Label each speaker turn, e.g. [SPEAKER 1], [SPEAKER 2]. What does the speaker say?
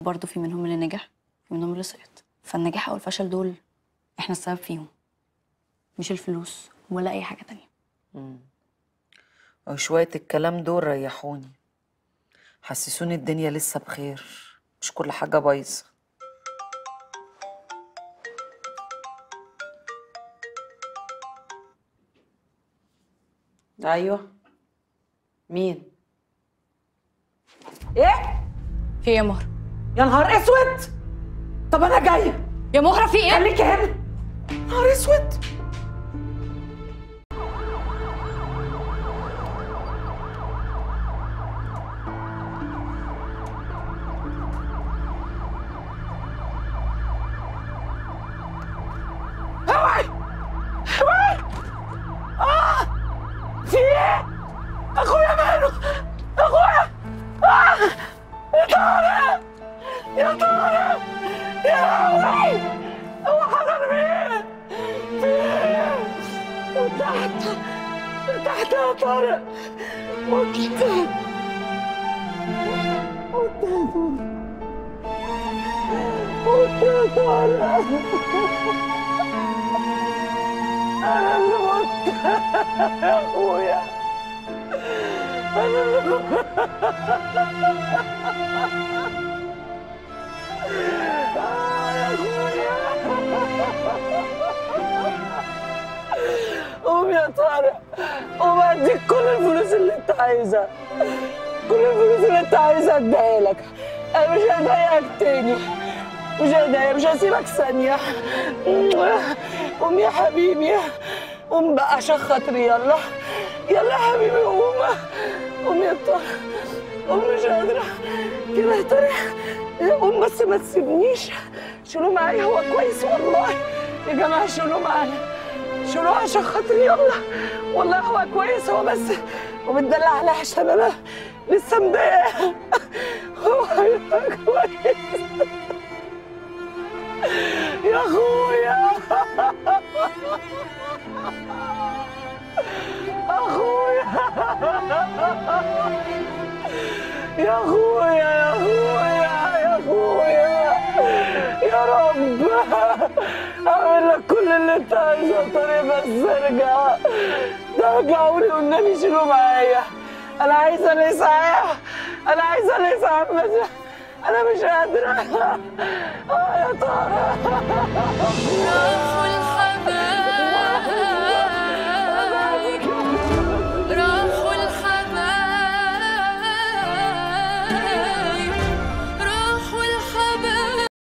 [SPEAKER 1] برضه في منهم اللي نجح في منهم اللي سقط فالنجاح او الفشل دول احنا السبب فيهم مش الفلوس ولا اي حاجه تانية
[SPEAKER 2] وشوية الكلام دول ريحوني حسسوني الدنيا لسه بخير مش كل حاجة بايظة أيوه مين؟ إيه؟
[SPEAKER 1] في ايه يا مهره
[SPEAKER 2] يا نهار أسود طب أنا جاية
[SPEAKER 1] يا مهره في ايه
[SPEAKER 2] خليكي هنا نهار أسود اوعي اوعي اه في ايه اخويا ماله اخويا آه! يا طارق يا طارق يا لهوي هو حصل فيه في ايه وتحت تحت يا طارق وتحت وتحت وتحت يا طارق أنا اللي مت يا أخويا أنا اللي مت آه يا أخويا قوم يا طارق قوم أديك كل الفلوس اللي أنت عايزها كل الفلوس اللي أنت عايزها أديها لك أنا مش هضايقك تاني مش هضايقك مش هسيبك ثانية قوم يا حبيبي قوم بقى عشان خاطري يلا يلا يا حبيبي قوم قوم يا طارق قوم مش قادرة كده يا طارق قوم بس ما تسيبنيش شيلوه معايا هو كويس والله يا جماعة شيلوه معايا شيلوه عشان خاطري يلا والله هو كويس هو بس وبتدلع عليا عشان انا لسه مضايقة هو هيبقى كويس يا اخويا اخويا يا اخويا يا اخويا يا اخويا يا رب اعمل لك كل اللي انت عايزه يا طارق بس ارجع رجعوا لي والنبي شيلوا معايا انا عايزه الاسعاف انا عايزه الاسعاف بس انا مش قادره اه يا طارق